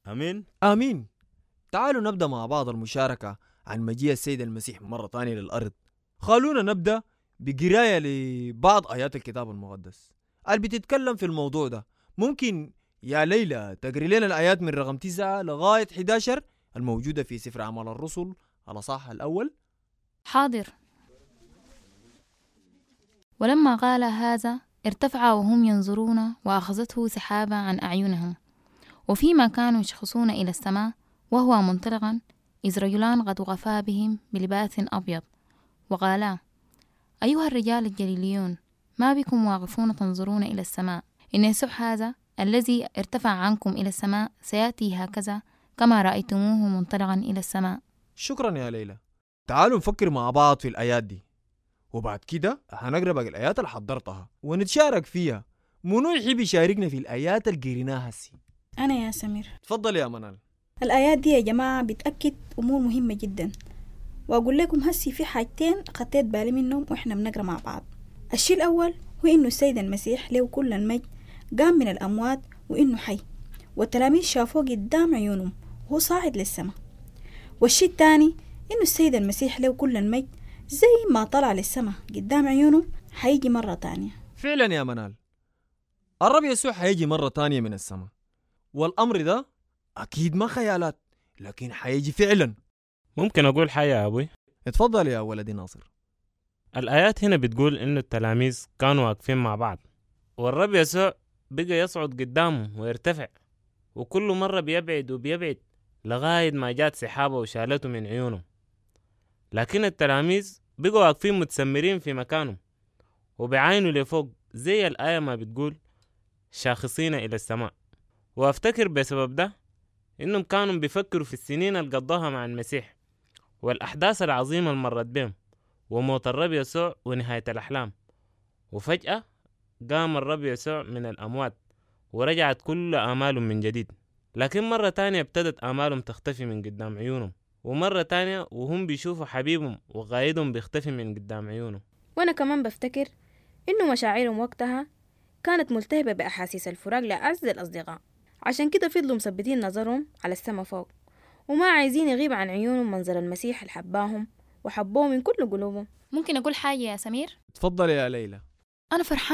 امين آمين تعالوا نبدأ مع بعض المشاركة عن مجيء السيد المسيح مرة تانية للأرض خلونا نبدأ بقراية لبعض آيات الكتاب المقدس اللي بتتكلم في الموضوع ده ممكن يا ليلى تقري لنا الآيات من رقم 9 لغاية 11 الموجودة في سفر أعمال الرسل الأصحاح الأول حاضر ولما قال هذا ارتفع وهم ينظرون وأخذته سحابة عن أعينهم وفيما كانوا يشخصون إلى السماء وهو منطلقا إذ رجلان قد وقفا بهم بلباس أبيض وقالا أيها الرجال الجليليون ما بكم واقفون تنظرون إلى السماء إن يسوع هذا الذي ارتفع عنكم إلى السماء سيأتي هكذا كما رأيتموه منطلقا إلى السماء شكرا يا ليلى تعالوا نفكر مع بعض في الآيات دي وبعد كده هنقرا باقي الآيات اللي حضرتها ونتشارك فيها منو يحب يشاركنا في الآيات اللي قريناها هسي أنا يا سمير تفضل يا منال الآيات دي يا جماعة بتأكد أمور مهمة جدا وأقول لكم هسي في حاجتين خطيت بالي منهم وإحنا بنقرا مع بعض الشيء الأول هو إنه السيد المسيح له كل المجد قام من الأموات وإنه حي والتلاميذ شافوه قدام عيونهم وهو صاعد للسماء والشيء الثاني إنه السيد المسيح له كل المجد زي ما طلع للسماء قدام عيونهم حيجي مرة تانية فعلا يا منال الرب يسوع حيجي مرة تانية من السماء والأمر ده أكيد ما خيالات لكن حيجي فعلا ممكن اقول حاجه يا ابوي اتفضل يا ولدي ناصر الآيات هنا بتقول إنه التلاميذ كانوا واقفين مع بعض والرب يسوع بقى يصعد قدامهم ويرتفع وكل مرة بيبعد وبيبعد لغاية ما جات سحابة وشالته من عيونهم لكن التلاميذ بقوا واقفين متسمرين في مكانهم وبيعاينوا لفوق زي الآية ما بتقول شاخصين إلى السماء وأفتكر بسبب ده إنهم كانوا بيفكروا في السنين اللي قضاها مع المسيح والأحداث العظيمة اللي مرت بهم وموت الرب يسوع ونهاية الأحلام وفجأة قام الرب يسوع من الأموات ورجعت كل آمالهم من جديد لكن مرة تانية ابتدت آمالهم تختفي من قدام عيونهم ومرة تانية وهم بيشوفوا حبيبهم وقايدهم بيختفي من قدام عيونهم وأنا كمان بفتكر إنه مشاعرهم وقتها كانت ملتهبة بأحاسيس الفراق لأعز الأصدقاء عشان كده فضلوا مثبتين نظرهم على السما فوق وما عايزين يغيب عن عيونهم منظر المسيح اللي حباهم وحبوه من كل قلوبهم ممكن أقول حاجة يا سمير اتفضل يا ليلى أنا فرحان